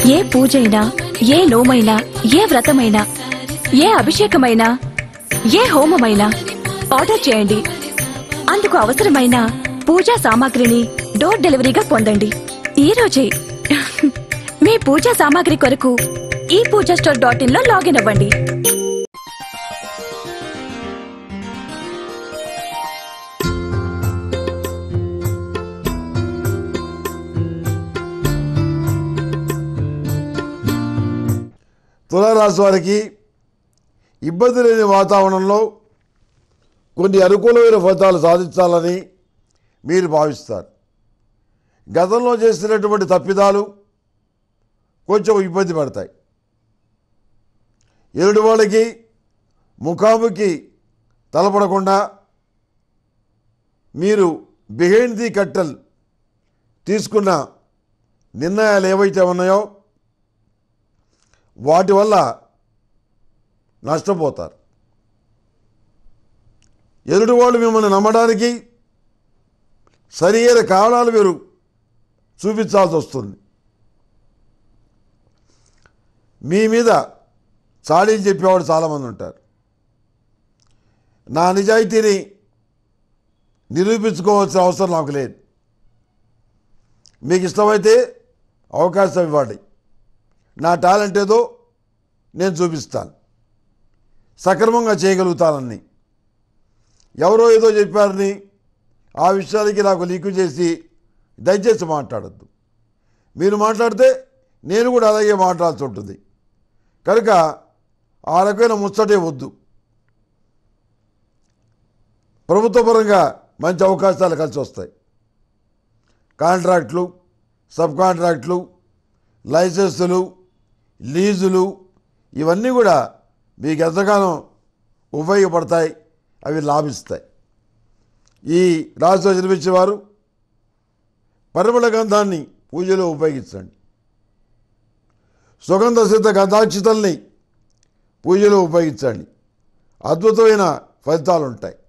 ఏ పూజైనా ఏ నోమైనా ఏ వ్రతమైనా ఏ అభిషేకమైనా ఏ హోమమైనా ఆర్డర్ చేయండి అందుకు అవసరమైన పూజా సామాగ్రిని డోర్ డెలివరీగా పొందండి ఈ రోజే మీ పూజా సామాగ్రి కొరకు ఈ పూజా స్టోర్ డాట్ ఇన్ లో లాగిన్ అవ్వండి తులారాశి వారికి ఇబ్బంది లేని వాతావరణంలో కొన్ని అనుకూలమైన ఫలితాలు సాధించాలని మీరు భావిస్తారు గతంలో చేసినటువంటి తప్పిదాలు కొంచెం ఇబ్బంది పడతాయి ఎరుడు వాళ్ళకి ముఖాముఖి తలపడకుండా మీరు బిహైండ్ ది కట్టల్ తీసుకున్న నిర్ణయాలు ఏవైతే ఉన్నాయో వాటి వల్ల నష్టపోతారు ఎదుటి వాళ్ళు మిమ్మల్ని నమ్మడానికి సరియైన కారణాలు మీరు చూపించాల్సి వస్తుంది మీ మీద చాడీలు చెప్పేవాడు చాలామంది ఉంటారు నా నిజాయితీని నిరూపించుకోవాల్సిన అవసరం నాకు లేదు మీకు ఇష్టమైతే అవకాశం ఇవ్వండి నా టాలెంట్ ఏదో నేను చూపిస్తాను సక్రమంగా చేయగలుగుతానని ఎవరో ఏదో చెప్పారని ఆ విషయాలకి నాకు లీకు చేసి దయచేసి మాట్లాడద్దు మీరు మాట్లాడితే నేను కూడా అలాగే మాట్లాడాల్సి ఉంటుంది కనుక ఆ రకమైన ముచ్చటే వద్దు ప్రభుత్వపరంగా మంచి అవకాశాలు కలిసి వస్తాయి కాంట్రాక్ట్లు సబ్ కాంట్రాక్ట్లు లైసెన్సులు లీజులు ఇవన్నీ కూడా మీకు ఎంతగానో ఉపయోగపడతాయి అవి లాభిస్తాయి ఈ రాశిలో జన్మించేవారు పరిమళ గంధాన్ని పూజలో ఉపయోగించండి సుగంధ సిద్ధ గంధాక్షితల్ని పూజలో ఉపయోగించండి అద్భుతమైన ఫలితాలు ఉంటాయి